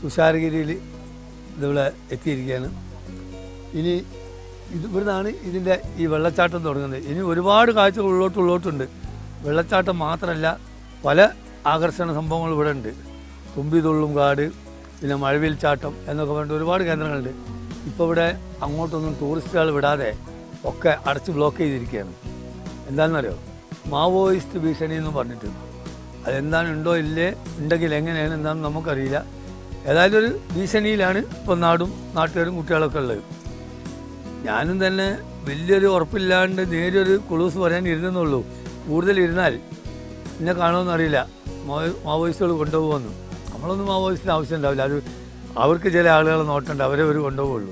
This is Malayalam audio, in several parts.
തുഷാരഗിരിയിൽ ഇതിവിടെ എത്തിയിരിക്കുകയാണ് ഇനി ഇത് ഇവിടുന്നാണ് ഇതിൻ്റെ ഈ വെള്ളച്ചാട്ടം തുടങ്ങുന്നത് ഇനി ഒരുപാട് കാഴ്ചകൾ ഉള്ളോട്ട് ഉള്ളോട്ടുണ്ട് വെള്ളച്ചാട്ടം മാത്രമല്ല പല ആകർഷണ സംഭവങ്ങൾ ഇവിടെ ഉണ്ട് തുമ്പിതുള്ളും കാട് പിന്നെ മഴവിൽ ചാട്ടം എന്നൊക്കെ പറഞ്ഞിട്ട് ഒരുപാട് കേന്ദ്രങ്ങളുണ്ട് ഇപ്പോൾ ഇവിടെ അങ്ങോട്ടൊന്നും ടൂറിസ്റ്റുകൾ വിടാതെ ഒക്കെ അടച്ച് ബ്ലോക്ക് ചെയ്തിരിക്കുകയാണ് എന്താണെന്നറിയോ മാവോയിസ്റ്റ് ഭീഷണി എന്ന് പറഞ്ഞിട്ട് അതെന്താണ് ഉണ്ടോ ഇല്ലേ ഉണ്ടെങ്കിൽ എങ്ങനെയാണ് എന്താണെന്ന് നമുക്കറിയില്ല ഏതായാലും ഒരു ഭീഷണിയിലാണ് ഇപ്പോൾ നാടും നാട്ടുകാരും കുട്ടികളൊക്കെ ഉള്ളത് ഞാനും തന്നെ വലിയൊരു ഉറപ്പില്ലാണ്ട് നേരിയൊരു കുളൂസ് പറയാൻ ഇരുന്നെന്നുള്ളൂ കൂടുതൽ ഇരുന്നാൽ എന്നെ കാണുമെന്ന് അറിയില്ല മാവോ മാവോയിസ്റ്റുകൾ കൊണ്ടുപോകുമെന്ന് നമ്മളൊന്നും മാവോയിസ്റ്റിന് ആവശ്യം ഉണ്ടാവില്ല അത് അവർക്ക് ചില ആളുകളെ നോട്ടുണ്ട് അവരെ അവർ കൊണ്ടുപോകുള്ളൂ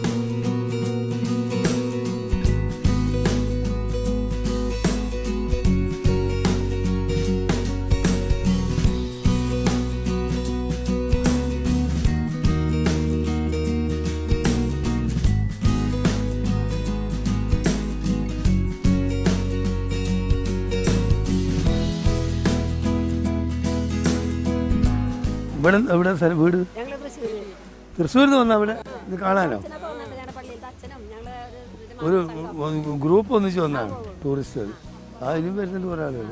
ഇവിടെ എവിടെ സ്ഥലം വീട് ഞങ്ങള് തൃശ്ശൂര് തൃശ്ശൂരിൽ നിന്ന് വന്നാ ഇവിടെ ഇത് കാണാനോ അച്ഛനെ പോകുന്നുണ്ട് ഞങ്ങളുടെ പള്ളിയിലത്തെ അച്ഛനും ഞങ്ങള് ഒരു- ഒരു ഒരു ഗ്രൂപ്പ് ഒന്നിച്ച് വന്നാണ് ടൂറിസ്റ്റുകൾ ആ ഇനിയും വരുന്നുണ്ട് കുറേ ആളുകൾ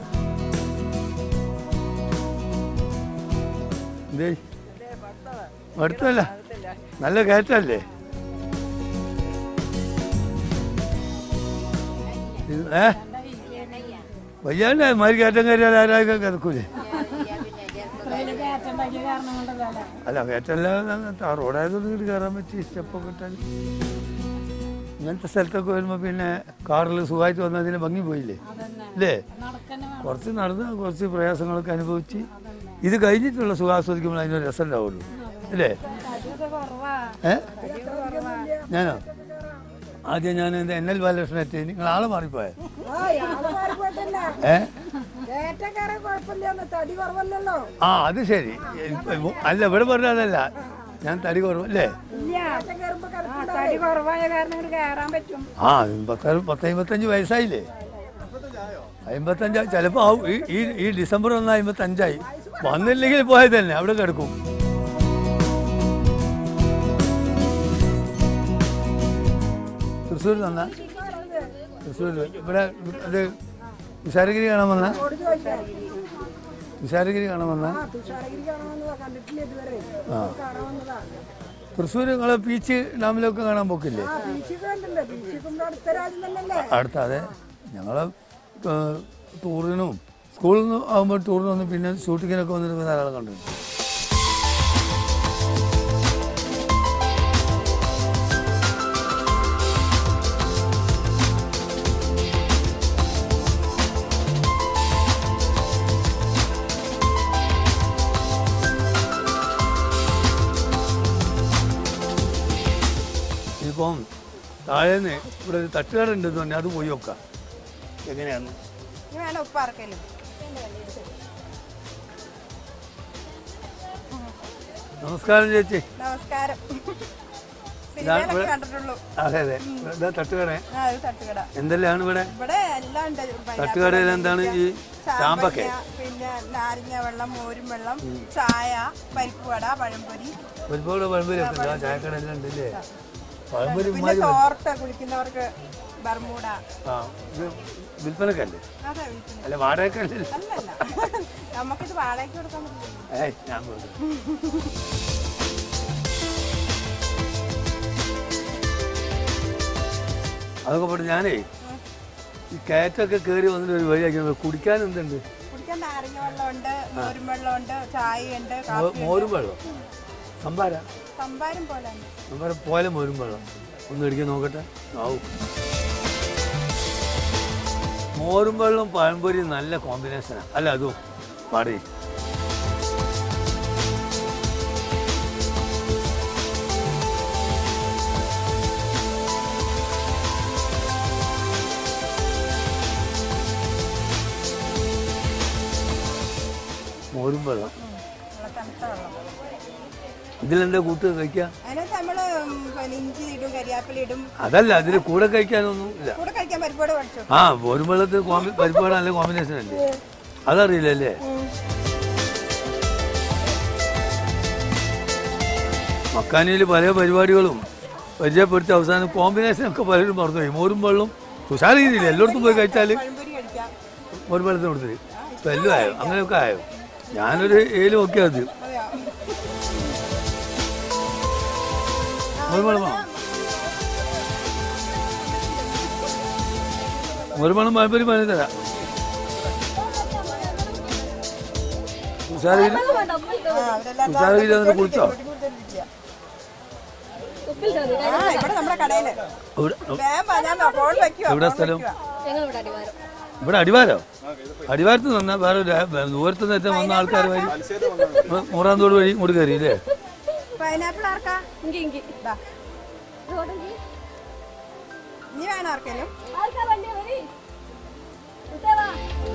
എന്തേ അടുത്തല്ല നല്ല കയറ്റല്ലേ ഇത് ഏ വയ്യാണ്ട് മാതിരി കയറ്റം കയറിയാൽ ആരായൊക്കെ കിടക്കൂലേ അല്ല കയറ്റല്ല ആ റോഡായതുകൊണ്ട് ഇങ്ങോട്ട് കയറാൻ പറ്റി സ്റ്റെപ്പൊക്കെ ഇട്ടാൽ ഇങ്ങനത്തെ സ്ഥലത്തൊക്കെ വരുമ്പോൾ പിന്നെ കാറിൽ സുഖമായിട്ട് വന്നതിന് ഭംഗി പോയില്ലേ അല്ലേ കുറച്ച് നടന്ന് കുറച്ച് പ്രയാസങ്ങളൊക്കെ അനുഭവിച്ച് ഇത് കഴിഞ്ഞിട്ടുള്ള സുഖം ആസ്വദിക്കുമ്പോൾ അതിനൊരു രസം ഉണ്ടാവുള്ളൂ അല്ലേ ഏ ഞാനോ ആദ്യം ഞാൻ എന്താ എൻ എൽ ബാലകൃഷ്ണൻ എത്തി നിങ്ങൾ ആളെ മാറിപ്പോയെ ഏ ഏറ്റക്കാരെ കുഴപ്പമില്ല തടി കുറവല്ലല്ലോ ആ അത് ശരി ഇപ്പൊ അല്ല ഇവിടെ പറഞ്ഞതല്ല ഞാൻ തടി കുറവല്ലേ ഏറ്റം കയറുമ്പോ തടി കുറവായ കാരണം ഇങ്ങോട്ട് കയറാൻ പറ്റും ആ പത്ത് പത്ത് അമ്പത്തഞ്ച് വയസ്സായില്ലേ അമ്പത്തഞ്ച് ചിലപ്പോൾ ആവും ഈ ഈ ഈ ഡിസംബർ ഒന്ന് അമ്പത്തഞ്ചായി വന്നില്ലെങ്കിൽ പോയത് തന്നെ അവിടെ കിടക്കും തൃശ്ശൂർ തന്ന തൃശ്ശൂർ ഇവിടെ ഇത് വിശാരഗിരി കാണാൻ വന്ന വിശാരഗിരി കാണാൻ വന്ന തുഷാരഗിരി കാണാമെന്നതാ കണ്ടിട്ടില്ല ഇതുവരെ ആ കാണാമെന്നതാ തൃശ്ശൂർ നിങ്ങളെ ബീച്ച് ഡാമിലൊക്കെ കാണാൻ പോക്കില്ലേ ബീച്ചിൽ കണ്ടില്ലേ ബീച്ചിൽ നമ്മുടെ അടുത്ത രാജ്യം തന്നെയല്ലേ അടുത്ത അതെ ഞങ്ങൾ ടൂറിനും സ്കൂളിൽ നിന്ന് ആകുമ്പോൾ ടൂറിന് വന്ന് പിന്നെ ഷൂട്ടിങ്ങിനൊക്കെ വന്നിട്ട് ധാരാളം കണ്ടിട്ടുണ്ട് ഇപ്പം താഴേന്ന് ഇവിടെ ഒരു തട്ടുകട ഉണ്ടെന്ന് പറഞ്ഞാൽ അത് പോയി നോക്കാം എങ്ങനെയാണ് ഇനി വേണം ഉപ്പാർക്കലും നമസ്കാരം ചേച്ചി നമസ്കാരം ഇതാണ് സിനിമയിലൊക്കെ ഇവിടെ- കണ്ടിട്ടുള്ളൂ അതെ അതെ ഇതാ തട്ടുകട ആ ഇത് തട്ടുകട എന്തെല്ലാം ഇവിടെ ഇവിടെ എല്ലാം ഉണ്ട് pineapple, തട്ടുകടയിൽ എന്താണ് ഈ ചാമ്പക്കെ ചാമ്പങ്ങ, പിന്നെ നാരങ്ങ വെള്ളം മോരും വെള്ളം ചായ പരിപ്പ് വട പഴംപൊരി ഒരുപാട് പഴംപൊരി ഒക്കെ ഉണ്ട് ആ ചായക്കടയെല്ലാം ഉണ്ട് അല്ലേ പഴംപൊരി പിന്നെ ഉമ്മാരി തോർട്ട് കുളിക്കുന്നവർക്ക് ബർമൂട ആ ഇത് വിൽപ്പനക്കല്ലേ അതെ വീട്ടിൽ അല്ല വാടകക്കല്ലേ അല്ലല്ല നമുക്കിത് വാടകയ്ക്ക് കൊടുക്കാൻ പറ്റില്ല ഏയ് ഞാൻ വെറുതെ. അതൊക്കെ പോട്ടെ ഞാനേ ഈ കയറ്റൊക്കെ കയറി വന്നിട്ട് ഒരു വഴിയാക്കി കുടിക്കാൻ എന്തുണ്ട് കുടിക്കാൻ നാരങ്ങ വെള്ളമുണ്ട് മോരും വെള്ളമുണ്ട് ചായയുണ്ട് മോ- കാപ്പി മോരും വെള്ളം സംഭാര സംഭാരം പോലെ ഉണ്ട് സംഭാര പോലെ മോരും വെള്ളം ഒന്ന് ഇടിക്കാൻ നോക്കട്ടെ ആവും മോരും വെള്ളം പഴംപൊരി നല്ല കോമ്പിനേഷനാണ് അല്ല അതും പാടി മോരും വെള്ളം നല്ല തണുത്ത വെള്ളം ഇതിലെന്താ കൂട്ട് കഴിക്കുക അതിനകത്ത് നമ്മള് ഉം, പിന്നെ ഇഞ്ചി ഇടും കരിയാപ്പില ഇടും അതല്ല അതിന് കൂടെ കഴിക്കാനൊന്നും ഇല്ല കൂടെ കഴിക്കാൻ പരിപ്പോട് പഠിച്ചു ആ മോരും വെള്ളത്തിൽ കോമ്പി പരിപ്പാട് നല്ല കോമ്പിനേഷൻ അല്ലേ അതറിയില്ലല്ലേ മക്കാനിയിൽ പല പരിപാടികളും പരിചയപ്പെടുത്തി അവസാനം കോമ്പിനേഷൻ ഒക്കെ പലരും മറന്നുപോയി മോരും വെള്ളം തുഷാരിയില്ല എല്ലായിടത്തും പോയി കഴിച്ചാൽ പഴംപൊരി കഴിക്കാം മോരും വെള്ളത്തിന് കൊടുത്തിട്ട് ഇപ്പം എല്ലാം ആയോ അങ്ങനെയൊക്കെ ആയോ ഞാനൊരു ഏലും ഒക്കെ അത് അതെയോ മോരും വെള്ളം വേണം മോരും വെള്ളം പഴംപൊരി പണി തരാം തുഷാരിയിൽ ആ അവരെല്ലാം തുഷാരഗിരി വന്നിട്ട് കുളിച്ചോ കൊടുത്തിരിക്കുക. ആ ഇവിടെ നമ്മുടെ കടയില് ഇവിടെ വേഗം വാ, ഞാൻ ഫോൺ വെക്കുവാ എവിടെ ഫോൺ സ്ഥലം? വെക്കുവാ. ഞങ്ങൾ ഇവിടെ അടിവാരം ഇവിടെ അടിവാരോ അടിവാരത്ത് നിന്ന വേറെ ഒരു ദൂരത്ത് നിന്ന് വന്ന ആൾക്കാർ വഴി മൂറാന്തോട് വഴി ഇങ്ങോട്ട് കയറി അല്ലേ പൈനാപ്പിൾ ആർക്കാ ഇങ്കി ഇങ്കി ദാ, ഇങ്ങോട്ടെങ്കി. ഇനി വേണം ആർക്കേലും ആർക്കാ വണ്ടി വരി ഇതേ വാ.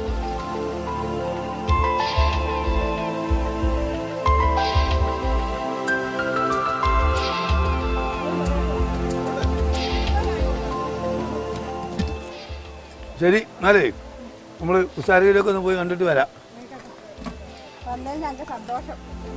ശരി എന്നാലേ നമ്മൾ ഉഷാരയിലൊക്കെ ഒന്ന് പോയി കണ്ടിട്ട് വരാം വന്നതിൽ ഞങ്ങൾക്ക് സന്തോഷം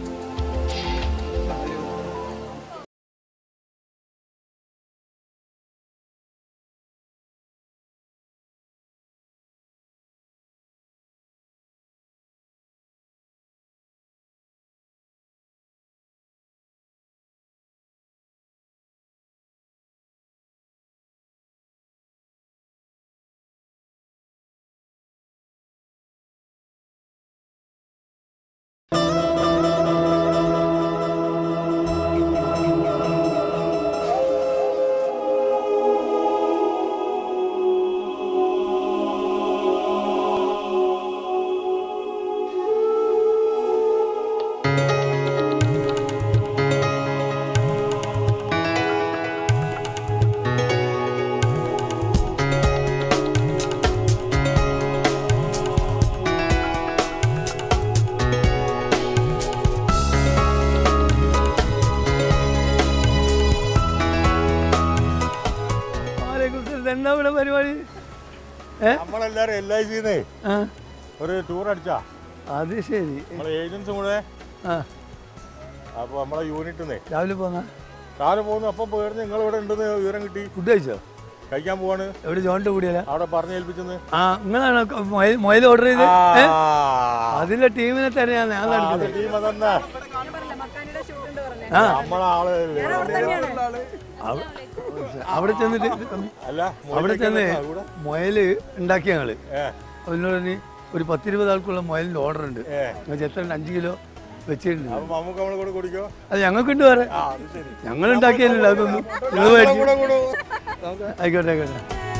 എന്താ ഇവിടെ പരിപാടി ഏ നമ്മളെല്ലാരും എൽ ഐ സിന്നേ ആ ഒരു ടൂർ അടിച്ചാ അത് ശരി നമ്മളെ ഏജൻസും കൂടെ ആ അപ്പൊ നമ്മളെ യൂണിറ്റിന്നേ രാവിലെ പോന്നാ കാല് പോകുന്നു അപ്പം പോയിരുന്നു നിങ്ങൾ ഇവിടെ ഉണ്ടെന്ന് വിവരം കിട്ടി ഫുഡ് കഴിച്ചോ കഴിക്കാൻ പോവാണ് എവിടെ ജോണിന്റെ കൂടിയല്ല അവിടെ പറഞ്ഞു ഏൽപ്പിച്ചെന്ന് ആ നിങ്ങളാണ് മൊയൽ മൊയൽ ഓർഡർ ചെയ്ത് ഏ? ആ, അതിന്റെ ടീമിനെ തന്നെയാണ് ഞാൻ അത് നടക്കുന്നത് ടീം അതന്നെ ആ നമ്മളെ ആള് അവ- അവിടെ ചെന്നിട്ട് അല്ല അവിടെ ചെന്ന് മോളിലേക്ക് കൂടെ മുയല് ഉണ്ടാക്കി ഞങ്ങള് ഏ അതിനോട് തന്നെ ഒരു പത്തിരുപത് ആൾക്കുള്ള മുയലിന്റെ ഓർഡർ ഉണ്ട് ഏ നിങ്ങൾക്ക് എത്ര ഉണ്ട്? അഞ്ച് കിലോ വെച്ചിട്ടുണ്ട് അപ്പൊ നമുക്ക് നമ്മളെ കൂടെ കുടിക്കോ അത് ഞങ്ങൾക്കുണ്ട് വേറെ ആ അത് ശരി ഞങ്ങൾ ഉണ്ടാക്കിയല്ലോ അതൊന്നും നിങ്ങൾ നമ്മളെ മേടിക്കും. കൂടെ കൂടു ആയിക്കോട്ടെ ആയിക്കോട്ടെ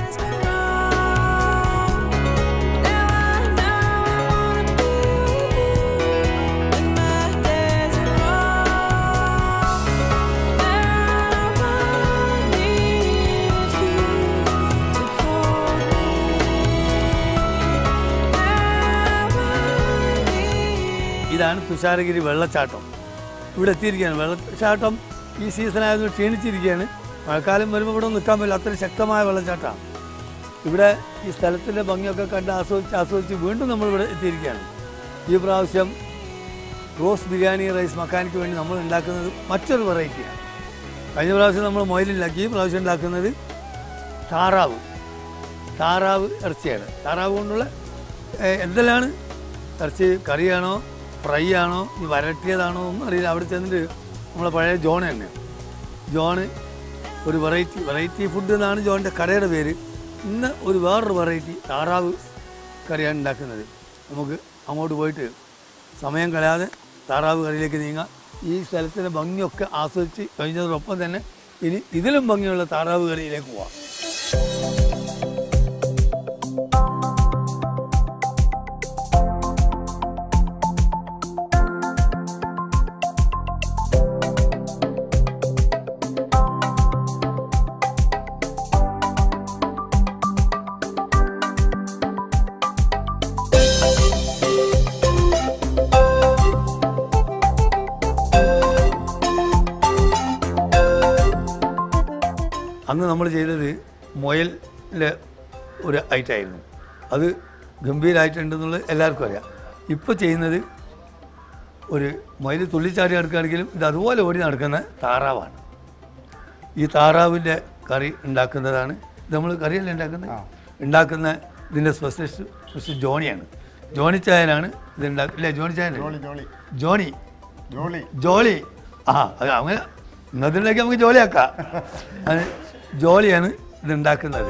ഇതാണ് തുഷാരഗിരി വെള്ളച്ചാട്ടം ഇവിടെ എത്തിയിരിക്കുകയാണ് വെള്ളച്ചാട്ടം ഈ സീസൺ ആയതുകൊണ്ട് ക്ഷീണിച്ചിരിക്കുകയാണ് മഴക്കാലം വരുമ്പോൾ ഇവിടെ നിൽക്കാൻ പറ്റില്ല അത്രയും ശക്തമായ വെള്ളച്ചാട്ടമാണ് ഇവിടെ ഈ സ്ഥലത്തിൻ്റെ ഭംഗിയൊക്കെ കണ്ട് ആസ്വദിച്ച് ആസ്വദിച്ച് വീണ്ടും നമ്മൾ ഇവിടെ എത്തിയിരിക്കുകയാണ് ഈ പ്രാവശ്യം റോസ് ബിരിയാണി റൈസ് മക്കാനിക്ക് വേണ്ടി നമ്മൾ ഉണ്ടാക്കുന്നത് മറ്റൊരു വെറൈറ്റിയാണ് കഴിഞ്ഞ പ്രാവശ്യം നമ്മൾ മൊയിലുണ്ടാക്കി ഈ പ്രാവശ്യം ഉണ്ടാക്കുന്നത് താറാവ് താറാവ് ഇറച്ചിയാണ് താറാവ് കൊണ്ടുള്ള ഏഹ്, എന്തെല്ലാണ് ഇറച്ചി കറിയാണോ ഫ്രൈ ആണോ ഈ വരട്ടിയതാണോ ഒന്നും അറിയില്ല അവിടെ ചെന്നിട്ട് നമ്മളെ പഴയ ജോൺ തന്നെ ജോണ് ഒരു വെറൈറ്റി വെറൈറ്റി ഫുഡ് എന്നാണ് ജോണിൻ്റെ കടയുടെ പേര് ഇന്ന് ഒരു വേറൊരു വെറൈറ്റി താറാവ് കറിയാണ് ഉണ്ടാക്കുന്നത് നമുക്ക് അങ്ങോട്ട് പോയിട്ട് സമയം കളയാതെ താറാവ് കറിയിലേക്ക് നീങ്ങാം ഈ സ്ഥലത്തിൻ്റെ ഭംഗിയൊക്കെ ആസ്വദിച്ച് കഴിഞ്ഞതോടൊപ്പം തന്നെ ഇനി ഇതിലും ഭംഗിയുള്ള താറാവ് കറിയിലേക്ക് പോവാം അന്ന് നമ്മൾ ചെയ്തത് മുയലിൻ്റെ ഒരു ഐറ്റമായിരുന്നു അത് ഗംഭീരമായിട്ടുണ്ടെന്നുള്ളത് എല്ലാവർക്കും അറിയാം ഇപ്പോൾ ചെയ്യുന്നത് ഒരു മയിൽ തുള്ളിച്ചാടി നടക്കുകയാണെങ്കിലും ഇത് അതുപോലെ ഓടി നടക്കുന്ന താറാവാണ് ഈ താറാവിൻ്റെ കറി ഉണ്ടാക്കുന്നതാണ് ഇത് നമ്മൾ കറിയല്ലേ ഉണ്ടാക്കുന്നത് ഉണ്ടാക്കുന്ന ഇതിൻ്റെ സ്പെഷ്യലിസ്റ്റ് മിസ്റ്റർ ജോണിയാണ് ജോണി ചായനാണ് ഇത് ഉണ്ടാക്കുക ഇല്ലേ Johnny chayan jolly jolly Johnny jolly jolly ആ അത് അങ്ങനെ ഇന്നതിലേക്ക് നമുക്ക് ജോലിയാക്കാം അത് ജോലിയാണ് ഇത് ഉണ്ടാക്കുന്നത്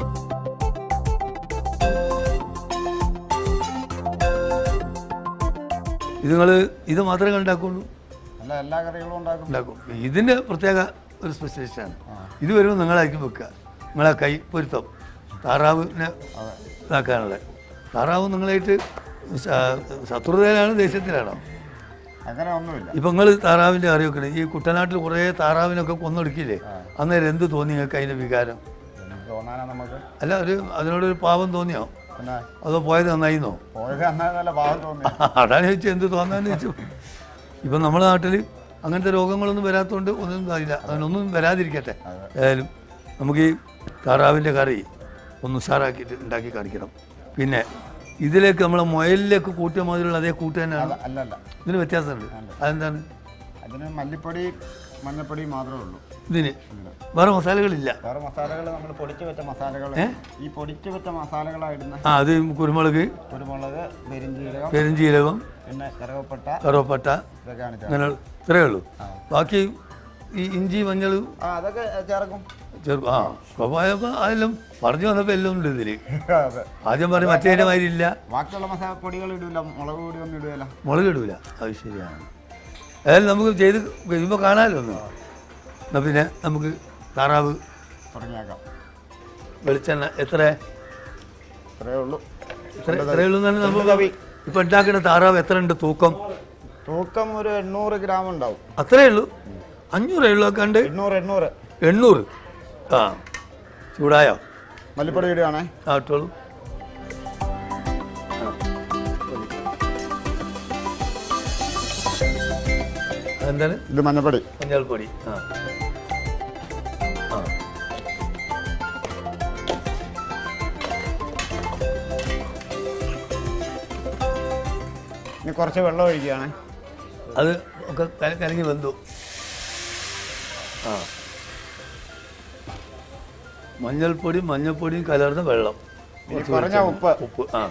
ഇത് നിങ്ങൾ ഇത് മാത്രമേ ഉണ്ടാക്കുള്ളൂ അല്ല എല്ലാ കറികളും ഉണ്ടാക്കും ഉണ്ടാക്കും ഇതിൻ്റെ പ്രത്യേക ഒരു സ്പെഷ്യലിസ്റ്റാണ് ഇത് വരുമ്പോൾ നിങ്ങളായിരിക്കും വെക്കുക നിങ്ങളെ കൈ പൊരുത്തം താറാവിനെ ഇതാക്കാനുള്ള താറാവ് നിങ്ങളായിട്ട് ശ- ശത്രുതയിലാണോ ദേഷ്യത്തിലാണോ അങ്ങനെ ഒന്നുമില്ല ഇപ്പം നിങ്ങൾ താറാവിൻ്റെ കറി വെക്കണേ ഈ കുട്ടനാട്ടിൽ കുറേ താറാവിനൊക്കെ കൊന്നൊടുക്കില്ലേ അന്നേരം എന്ത് തോന്നി നിങ്ങൾക്ക് അതിൻ്റെ വികാരം എന്ത് തോന്നാനാ നമുക്ക് അല്ല ഒരു അതിനോടൊരു പാവം തോന്നിയോ പിന്നെ അതോ പോയത് നന്നായിന്നോ പോയത് അന്നല്ല പാവം തോന്നി അതാണ് ചോദിച്ചു എന്ത് തോന്നാന്ന് ചോദിച്ചു ഇപ്പം നമ്മുടെ നാട്ടിൽ അങ്ങനത്തെ രോഗങ്ങളൊന്നും വരാത്തതുകൊണ്ട് ഒന്നും കാര്യമില്ല അങ്ങനൊന്നും വരാതിരിക്കട്ടെ ഏതായാലും നമുക്ക് ഈ താറാവിൻ്റെ കറി ഒന്ന് ഉഷാറാക്കിയിട്ട് ഉണ്ടാക്കി കാണിക്കണം പിന്നെ ഇതിലേക്ക് നമ്മളെ മുയലിലേക്ക് കൂട്ടിയ മുതലുള്ള അതേ കൂട്ട് തന്നെയാണ് അല്ല അല്ല ഇതിന് വ്യത്യാസമുണ്ട് അതെന്താണ് അതിന് മല്ലിപ്പൊടി മഞ്ഞപ്പൊടി മാത്രമേ ഉള്ളൂ ഇതിന് വേറെ മസാലകളില്ല വേറെ മസാലകൾ നമ്മൾ പൊടിച്ചു വെച്ച മസാലകൾ ഈ പൊടിച്ചു വെച്ച മസാലകളായിടുന്ന ആ അത് കുരുമുളക് കുരുമുളക് പെരിഞ്ചീരകം പെരുംജീരകം പിന്നെ കറുവപ്പട്ട കറുവപ്പട്ട ഇതൊക്കെയാണ് ചേർക്കുന്നത്. അങ്ങനെ ഇത്രയേ ഉള്ളൂ ബാക്കി ഈ ഇഞ്ചി മഞ്ഞൾ ആ അതൊക്കെ ചേർക്കും ചെറു ആ സ്വാഭാവികം അതെല്ലാം പറഞ്ഞു വന്നപ്പോൾ എല്ലാം ഉണ്ട് ഇതിൽ അതെ ആദ്യം പറഞ്ഞ് മറ്റേതിൻ്റെ മാതിരി ഇല്ല ബാക്കിയുള്ള മസാല പൊടികൾ ഇടില്ല മുളക് പൊടി ഒന്നും ഇടുകയില്ല മുളക് ഇടൂല അത് ശരിയാണ് ഏതായാലും നമുക്ക് ചെയ്ത് കഴിയുമ്പോൾ കാണാമല്ലോ ഒന്ന് എന്നാൽ പിന്നെ നമുക്ക് താറാവ് തുടങ്ങിയാക്കാം വെളിച്ചെണ്ണ എത്ര ഇത്രയേ ഉള്ളൂ എത്ര എത്രയേ ഉള്ളൂ എന്നാണ് നമ്മൾ ഇപ്പം ഉണ്ടാക്കുന്ന താറാവ് എത്ര ഉണ്ട് തൂക്കം തൂക്കം ഒരു എണ്ണൂറ് ഗ്രാം ഉണ്ടാവും അത്രയേ ഉള്ളൂ അഞ്ഞൂറേ ഉള്ളൂ ഒക്കെ ഉണ്ട് എണ്ണൂറ് എണ്ണൂറ് എണ്ണൂറ് ആ ചൂടായോ മല്ലിപ്പൊടി ഇടുകയാണേ ആ ഇട്ടോളൂ അതെന്താണ് ഇത് മഞ്ഞപ്പൊടി മഞ്ഞൾപ്പൊടി ആ ആ ഇനി കുറച്ച് വെള്ളം ഒഴിക്കുകയാണേ അത് ഒക്കെ കല- കലങ്ങി വെന്തു ആ മഞ്ഞൾപ്പൊടി മഞ്ഞൾപ്പൊടിയും കലർന്ന വെള്ളം ഇനി കുറച്ച് കുറഞ്ഞ വെളിച്ചെണ്ണ. ഉപ്പ് ഉപ്പ് ആ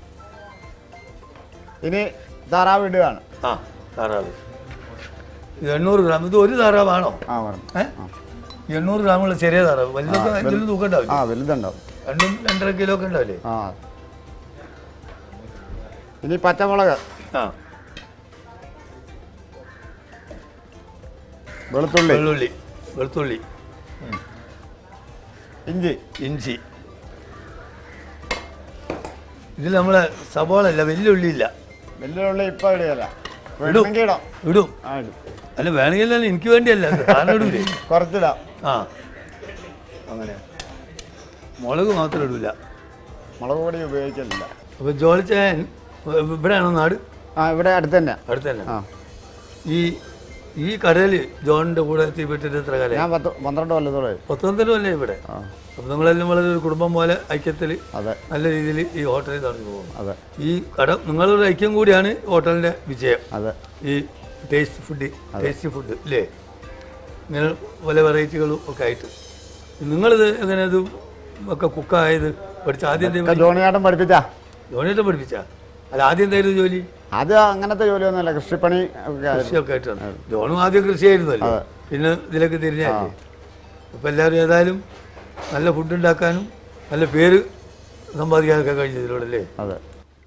ഇനി താറാവ് ഇടുകയാണ് ആ താറാവ് ഇത് എണ്ണൂറ് ഗ്രാം ഇത് ഒരു താറാവാണോ ആ പറഞ്ഞു ഏ എണ്ണൂറ് ഗ്രാമുള്ള ചെറിയ താറാവ് വലുതൊക്കെ എന്തെങ്കിലും തൂക്കം ഉണ്ടാവില്ല ആ വലുതുണ്ടാവും രണ്ടും രണ്ടര കിലോ ഒക്കെ ഉണ്ടാവില്ലേ ആ ഇനി പച്ചമുളക് ആ വെളുത്തുള്ളി വെള്ളുള്ളി വെളുത്തുള്ളി ഇഞ്ചി ഇഞ്ചി ഇതിൽ നമ്മളെ സബോള അല്ല വലിയ ഉള്ളി ഇല്ല വെല്ലുള്ളി ഇപ്പം ഇടുകയല്ല വേണമെങ്കിൽ ഇടാം ഇടും ആ ഇടും അല്ല വേണമെങ്കിൽ എനിക്ക് വേണ്ടിയല്ല കാരണം ഇടൂലേ കുറച്ചിടാം ആ അങ്ങനെ മുളക് മാത്രം ഇടൂല മുളക് പൊടി ഉപയോഗിക്കലില്ല അപ്പോൾ ജോളിച്ചാൻ ഇവിടെയാണോ നാട് ആ ഇവിടെ അടുത്ത് തന്നെ അടുത്ത് തന്നെ ആ ഈ ഈ കടയിൽ ജോണിൻ്റെ കൂടെ എത്തിപ്പെട്ടിട്ട് എത്ര കാലം ഞാൻ പത്ത് പന്ത്രണ്ട് കൊല്ലത്തോടെ പത്തൊമ്പതിലും അല്ലേ ഇവിടെ ആ അപ്പം നിങ്ങളെല്ലാം വളരെ ഒരു കുടുംബം പോലെ ഐക്യത്തിൽ അതെ നല്ല രീതിയിൽ ഈ ഹോട്ടലിൽ നടന്നു പോകും അതെ ഈ കട നിങ്ങളൊരു ഐക്യം കൂടിയാണ് ഹോട്ടലിൻ്റെ വിജയം അതെ ഈ ടേസ്റ്റ് ഫുഡ് ടേസ്റ്റി ഫുഡ് ഇല്ലേ ഇങ്ങനെ പല വെറൈറ്റികളും ഒക്കെ ആയിട്ട് നിങ്ങളിത് എങ്ങനെ ഇത് ഒക്കെ കുക്കായത് പഠിച്ച ആദ്യം ഒക്കെ എന്തെങ്കിലും ജോണിയാട്ടം പഠിപ്പിച്ചാ ജോണിയിട്ട് പഠിപ്പിച്ച അല്ല ആദ്യം എന്തായിരുന്നു ജോലി അത് അങ്ങനത്തെ ജോലിയൊന്നുമല്ല കൃഷിപ്പണി ഒക്കെ ആയിരുന്നു. കൃഷിയൊക്കെ ആയിട്ടാണ് ജോണും ആദ്യം കൃഷിയായിരുന്നല്ലോ പിന്നെ ഇതിലേക്ക് തിരിഞ്ഞല്ലേ ഇപ്പം എല്ലാവരും ഏതായാലും നല്ല ഫുഡ് ഉണ്ടാക്കാനും നല്ല പേര് സമ്പാദിക്കാനൊക്കെ കഴിഞ്ഞു ഇതിലൂടെ അല്ലേ അതെ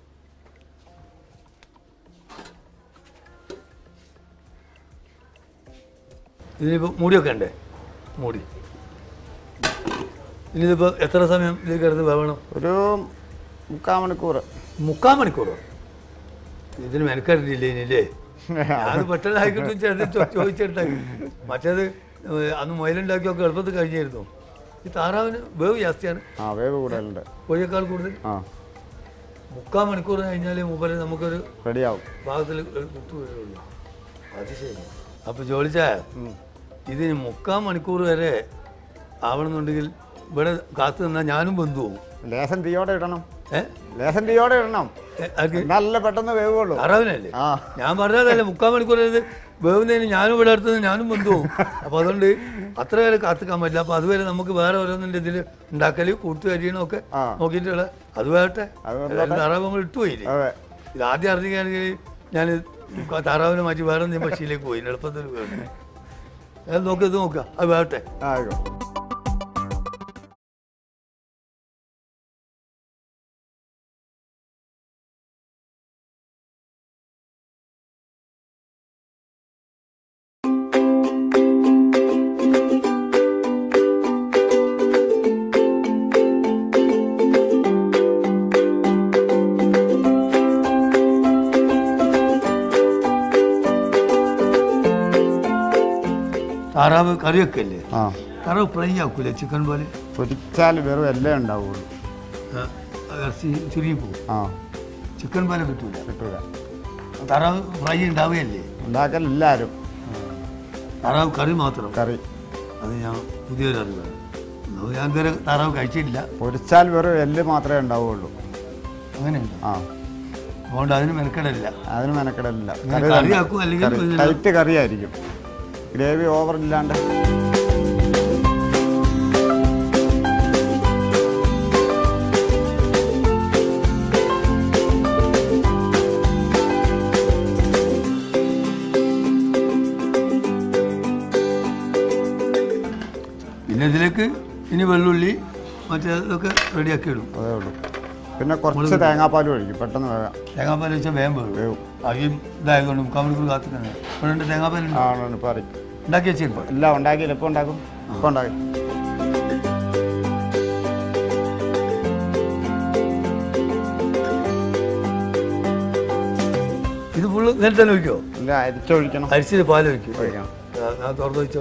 ഇതിനിപ്പോൾ മൂടിയൊക്കെ ഉണ്ടേ മൂടി ഇനിയിപ്പോൾ എത്ര സമയം ഇത് കിടന്ന് വേവണം ഒരു മുക്കാൽ മണിക്കൂർ മുക്കാൽ മണിക്കൂറോ ഇതിന് മെനക്കെട്ടില്ല ഇനിയില്ലേ അത് പെട്ടെന്ന് ആയിക്കോട്ടെ ചെറുത് ചോദിച്ചിട്ടാക്കി മറ്റേത് ഏഹ് അന്ന് മുയലുണ്ടാക്കിയൊക്കെ എളുപ്പത്തിൽ കഴിഞ്ഞായിരുന്നു ഈ താറാവിന് വേവ് ജാസ്തിയാണ് ആ വേവ് കൂടുതലുണ്ട് കോഴിയേക്കാൾ കൂടുതൽ ആ മുക്കാൽ മണിക്കൂർ കഴിഞ്ഞാൽ മൂപ്പര് നമുക്കൊരു റെഡിയാവും ഭാഗത്തിൽ കുത്തു വരുള്ളൂ അത് ശരി അപ്പോൾ ജോലിച്ചായ ഇതിന് മുക്കാൽ മണിക്കൂർ വരെ ആവണമെന്നുണ്ടെങ്കിൽ ഇവിടെ കാത്തു നിന്നാൽ ഞാനും ബന്ധു പോകും ലേശം തീയോടെ ഇടണം ഏ ലേശം തീയോടെ ഇടണം ഏ, ആർക്ക്? നല്ല പെട്ടെന്ന് വേവുള്ളൂ താറാവിനല്ലേ ആ ഞാൻ പറഞ്ഞതല്ലേ മുക്കാൽ മണിക്കൂർ ഇത് വേവുന്നതിന് ഞാനും ഇവിടെ അടുത്ത് ഞാനും ബന്ധു പോകും അപ്പോൾ അതുകൊണ്ട് അത്ര വരെ കാത്തിക്കാൻ പറ്റില്ല അപ്പോൾ അതുവരെ നമുക്ക് വേറെ ഓരോന്നിൻ്റെ ഇതിൽ ഉണ്ടാക്കൽ കൂട്ട് കരിയണോ ഒക്കെ ആ. നോക്കിയിട്ടുള്ള അത് വേട്ടെ അത് ഏതായാലും താറാവ് നമ്മൾ ഇട്ടുപോയില്ലേ അതെ ഇത് ആദ്യം അറിഞ്ഞിക്കുകയാണെങ്കിൽ ഞാൻ താറാവിനെ മാറ്റി വേറെ എന്തെങ്കിലും പക്ഷിയിലേക്ക് പോയി എളുപ്പത്തിൽ വേണം അത് നോക്ക് ഇത് നോക്കുക അത് വേട്ടെ ആയിക്കോ താറാവ് കറിയൊക്കെ അല്ലേ ആ താറാവ് ഫ്രൈ ആക്കൂലേ ചിക്കൻ പോലെ പൊരിച്ചാൽ വെറും എല്ലാം ഉണ്ടാവുള്ളൂ ആ, ഇറച്ചി ചുരുങ്ങി പോകും ആ ചിക്കൻ പോലെ കിട്ടൂല കിട്ടൂല താറാവ് ഫ്രൈ ഉണ്ടാവുകയല്ലേ ഉണ്ടാക്കലെല്ലാവരും താറാവ് കറി മാത്രം കറി അത് ഞാൻ പുതിയൊരു അറിവാണ് അത് ഞാൻ ഇതുവരെ താറാവ് കഴിച്ചിട്ടില്ല പൊരിച്ചാൽ വെറും എല്ല് മാത്രമേ ഉണ്ടാവുള്ളൂ അങ്ങനെയുണ്ട് ആ അതുകൊണ്ട് അതിന് മെനക്കെടല്ല അതിന് മെനക്കെടലില്ല ഇങ്ങനെ കറി തന്നെ. കറിയാക്കും അല്ലെങ്കിൽ കറി. ഇതിന് ടൈറ്റ് കറിയായിരിക്കും ഗ്രേവി ഓവർ ഇല്ലാണ്ട് പിന്നെ ഇതിലേക്ക് ഇനി വെള്ളുള്ളി മറ്റേതൊക്കെ റെഡിയാക്കി ഇടും അതേ ഉള്ളൂ പിന്നെ കുറച്ച് തേങ്ങാപ്പാൽ ഒഴിക്കും പെട്ടെന്ന് വേഗം തേങ്ങാപ്പാൽ വെച്ചാൽ വേഗം വേവും വേവും അയ്യും ഇതായതുകൊണ്ട് മുക്കാൽ മണിക്കൂർ കാത്തിട്ടുണ്ട് ഇവിടെ ഉണ്ട് തേങ്ങാപ്പാലുണ്ട് ആണ് ഇപ്പോൾ അറിയും ഉണ്ടാക്കി വെച്ചിരിപ്പോൾ എല്ലാം ഉണ്ടാക്കിയില്ല എപ്പോൾ ഉണ്ടാക്കും ഇപ്പോൾ ഉണ്ടാക്കി ഇത് ഫുള്ള് നേരത്തെ തന്നെ ഒഴിക്കോ ഇല്ല അരിച്ചൊഴിക്കണം അരിച്ചിട്ട് പാൽ ഒഴിക്കും ഒഴിക്കണം ഞാൻ തുറന്ന് വെച്ചോ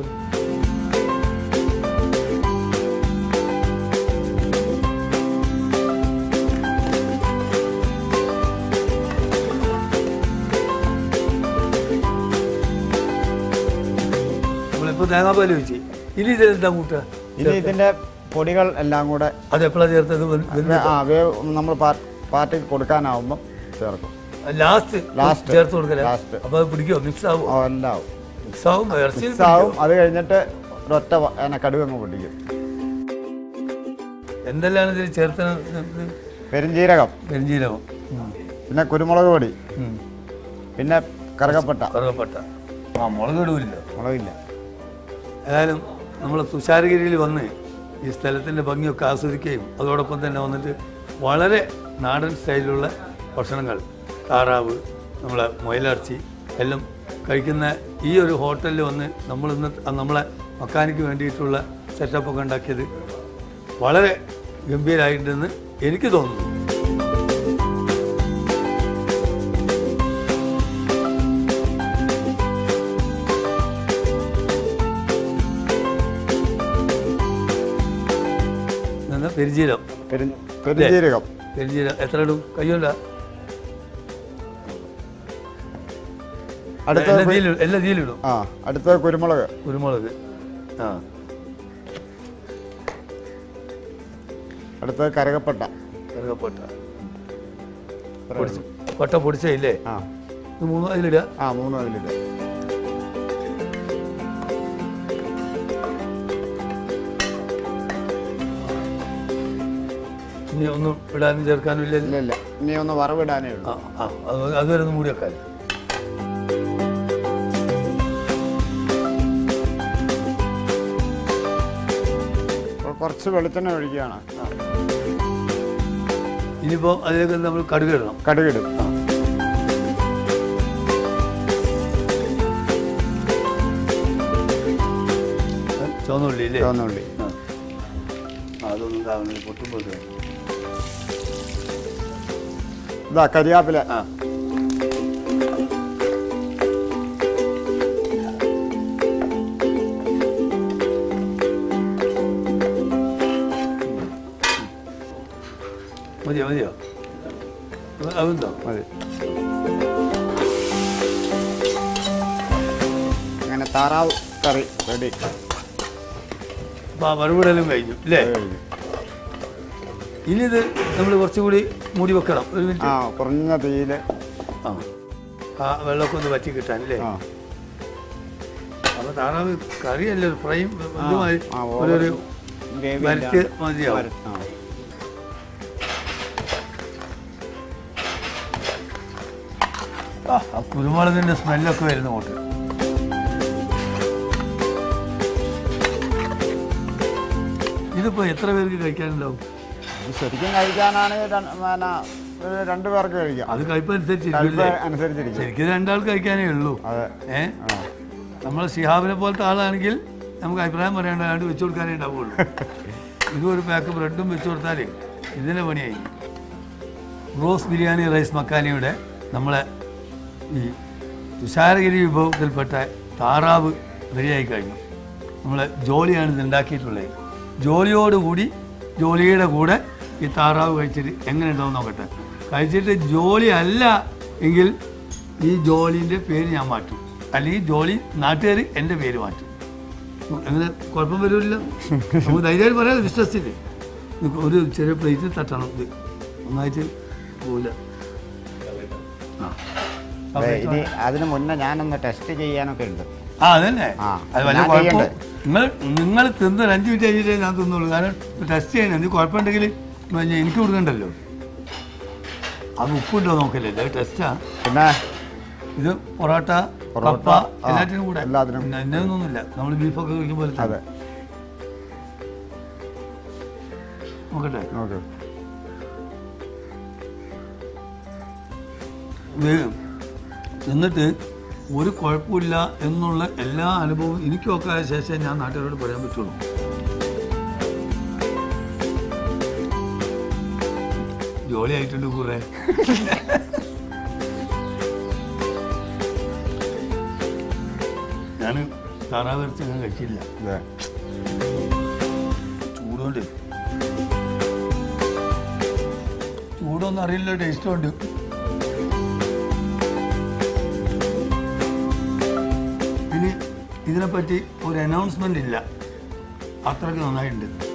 നമ്മളിപ്പോൾ തേങ്ങാപ്പാൽ ഒഴിച്ച് ഇനി ഇതിലെന്താ കൂട്ടുക ഇനി ഇതിൻ്റെ പൊടികൾ എല്ലാം കൂടെ അത് എപ്പോഴാണ് ചേർത്തത് വേ- ആ വേവ് നമ്മൾ പാ- പാർട്ടിക്ക് കൊടുക്കാനാവുമ്പം ചേർക്കും ലാസ്റ്റ് Last. ചേർത്ത് കൊടുക്കല Last. അപ്പോൾ അത് പിടിക്കുമോ മിക്സ് ആവുമോ ഓ എല്ലാം ആവും മിക്സ് ആവും ഇറച്ചിയിൽ മിക്സ് ആവും അത് കഴിഞ്ഞിട്ട് ഒരൊറ്റ വ- എന്നെ കടുക് അങ്ങ് പൊട്ടിക്കും എന്തെല്ലാം ഇതിൽ ചേർത്ത പെരിഞ്ജീരകം പെരിഞ്ചീരകം പിന്നെ കുരുമുളക് പൊടി പിന്നെ കറുകപ്പട്ട കറുകപ്പട്ട ആ മുളക് ഇടൂല്ലോ മുളകില്ല ഏതായാലും നമ്മൾ തുഷാരഗിരിയിൽ വന്ന് ഈ സ്ഥലത്തിൻ്റെ ഭംഗിയൊക്കെ ആസ്വദിക്കുകയും അതോടൊപ്പം തന്നെ വന്നിട്ട് വളരെ നാടൻ സ്റ്റൈലിലുള്ള ഭക്ഷണങ്ങൾ താറാവ് നമ്മളെ മുയലിറച്ചി എല്ലാം കഴിക്കുന്ന ഈ ഒരു ഹോട്ടലിൽ വന്ന് നമ്മളിന്ന് നമ്മളെ മക്കാനിക്ക് വേണ്ടിയിട്ടുള്ള സെറ്റപ്പൊക്കെ ഉണ്ടാക്കിയത് വളരെ ഗംഭീരമായിട്ടുണ്ടെന്ന് എനിക്ക് തോന്നുന്നു എന്നാ പെരിജീരം പെരി പെരിഞ്ജീരകം പെരിജീരം എത്ര ഇടും കയ്യോണ്ട അടുത്ത എല്ലാ തീയിലും എല്ലാ തീയിലിടും ആ അടുത്ത കുരുമുളക് കുരുമുളക് ആ അടുത്ത കറുകപ്പട്ട കറുകപ്പട്ട ഇത്രയേ പൊടിച്ച് ഉള്ളൂ. പട്ട പൊടിച്ചില്ലേ ആ ഇത് മൂന്ന് അതിലിടുക ആ മൂന്ന് അതിലിട്ട് ഇനി ഒന്നും ഇടാനും ചേർക്കാനും ഇല്ലല്ലോ ഇല്ല ഇല്ല ഇനി ഒന്ന് വറവിടാനേ ഉള്ളൂ ആ ആ അത് അതുവരെ ഒന്ന് മൂടി വെക്കാൻ അപ്പോൾ കുറച്ച് വെളിച്ചെണ്ണ ഒഴിക്കുകയാണ് ഇനിയിപ്പോൾ അതിലേക്ക് നമ്മൾ കടുക് ഇടണം കടുകിടും ചുവന്നുള്ളി ഇല്ലേ ചുവന്നുള്ളി ആ ആ, അതൊന്നും ഇതാവുന്നില്ല പൊട്ടുമ്പോൾ ഇത്. ഇതാ കരിയാപ്പില ആ മതിയോ മതിയോ അതുണ്ടോ മതി അങ്ങനെ താറാവ് കറി റെഡി അപ്പോൾ ആ വറുവിടലും കഴിഞ്ഞു അല്ലേ അത് കഴിഞ്ഞു ഇനി ഇത് നമ്മൾ കുറച്ചും കൂടി മൂടി വെക്കണം ഒരു മിനിറ്റ് ആ കുറഞ്ഞ തീയിൽ ആ ആ വെള്ളമൊക്കെ ഒന്ന് വറ്റി കിട്ടാൻ അല്ലേ ആ അപ്പോൾ താറാവ് കറിയല്ല ഒരു ഫ്രൈ ഇതുമായി ആ, ഒരു ഒരു ഗ്രേവി വരട്ട് മതിയാവും വരട്ട്, ആ. ആ, ആ കുരുമുളകിൻ്റെ സ്മെല്ലൊക്കെ വരുന്ന അങ്ങോട്ട് ഇതിപ്പോൾ എത്ര പേർക്ക് കഴിക്കാനുണ്ടാവും ഇത് ശരിക്കും കഴിക്കാനാണെങ്കിൽ ര- പിന്നെ ഒരു രണ്ട് പേർക്ക് കഴിക്കാം അത് കഴിപ്പനുസരിച്ച് കഴിപ്പ് അനുസരിച്ചിരിക്കും ശരിക്കും രണ്ടാൾക്ക് കഴിക്കാനേ ഉള്ളൂ അതെ ഏ ആ നമ്മൾ ഷിഹാബിനെ പോലത്തെ ആളാണെങ്കിൽ നമുക്ക് അഭിപ്രായം പറയേണ്ടതാണ്ട് വെച്ചു കൊടുക്കാനേ ഉണ്ടാവുള്ളൂ ഇതും ഒരു പാക്ക് ബ്രെഡും വെച്ചു കൊടുത്താൽ ഇതിൻ്റെ പണിയായി റോസ് ബിരിയാണി റൈസ് മക്കാനിയുടെ നമ്മളെ ഈ തുഷാരഗിരി വിഭവത്തിൽപ്പെട്ട താറാവ് റെഡിയായി കഴിഞ്ഞു നമ്മൾ ജോലിയാണ് ഇത് ഉണ്ടാക്കിയിട്ടുള്ളത് ജോലിയോടുകൂടി ജോലിയുടെ കൂടെ ഈ താറാവ് കഴിച്ചിട്ട് എങ്ങനെ ഉണ്ടാവും നോക്കട്ടെ കഴിച്ചിട്ട് ജോലി അല്ല എങ്കിൽ ഈ ജോലിൻ്റെ പേര് ഞാൻ മാറ്റും അല്ലെങ്കിൽ ജോലി നാട്ടുകാർ എൻ്റെ പേര് മാറ്റും അങ്ങനെ കുഴപ്പം വരില്ല നമുക്ക് ധൈര്യമായിട്ട് പറയാം വിശ്വസിച്ചിട്ട് ഇത് ഒരു ചെറിയ പ്ലേറ്റ് തട്ടണം ഇത് ഒന്നായിട്ട് പോവില്ല ആ അതെ, ഇനി അതിന് മുന്നേ ഞാനൊന്ന് ടെസ്റ്റ് ചെയ്യാനൊക്കെ ഉണ്ട് ആ അതന്നെ ആ, അത് വലിയ ഞാൻ കുഴപ്പം ചെയ്യണ്ടേ? നിങ്ങൾ നിങ്ങൾ തിന്ന് ഒരു അഞ്ച് മിനിറ്റ് കഴിഞ്ഞിട്ടേ ഞാൻ തിന്നുള്ളൂ കാരണം ടെസ്റ്റ് ചെയ്യണം എന്ത് കുഴപ്പമുണ്ടെങ്കിൽ പിന്നെ എനിക്ക് കൊടുക്കണ്ടല്ലോ അത് ഉപ്പുണ്ടോ നോക്കല്ലേ ഇത് ടെസ്റ്റാ പിന്നെ ഇത് പൊറോട്ട പൊറോട്ട, കപ്പ ആ, എല്ലാറ്റിനും കൂടെ എല്ലാത്തിനും. പിന്നെ ഇന്നൊന്നുമില്ല നമ്മൾ ബീഫൊക്കെ കഴിക്കും പോലെ അതെ നോക്കട്ടെ നോക്കൂ ഇത് എന്നിട്ട് ഒരു കുഴപ്പമില്ല എന്നുള്ള എല്ലാ അനുഭവവും എനിക്കൊക്കെ ആയ ശേഷം ഞാൻ നാട്ടുകാരോട് പറയാൻ പറ്റുള്ളൂ ജോലി ആയിട്ടുണ്ട് കുറെ ഞാൻ താറാവ് ഇറച്ചി ഞാൻ കഴിച്ചില്ല അതെ ചൂടുകൊണ്ട് ചൂടൊന്നും അറിയില്ല ടേസ്റ്റ് ഉണ്ട് ഇനി ഇതിനെപ്പറ്റി ഒരു അനൗൺസ്മെന്റ് ഇല്ല അത്രയ്ക്ക് നന്നായിട്ടുണ്ട്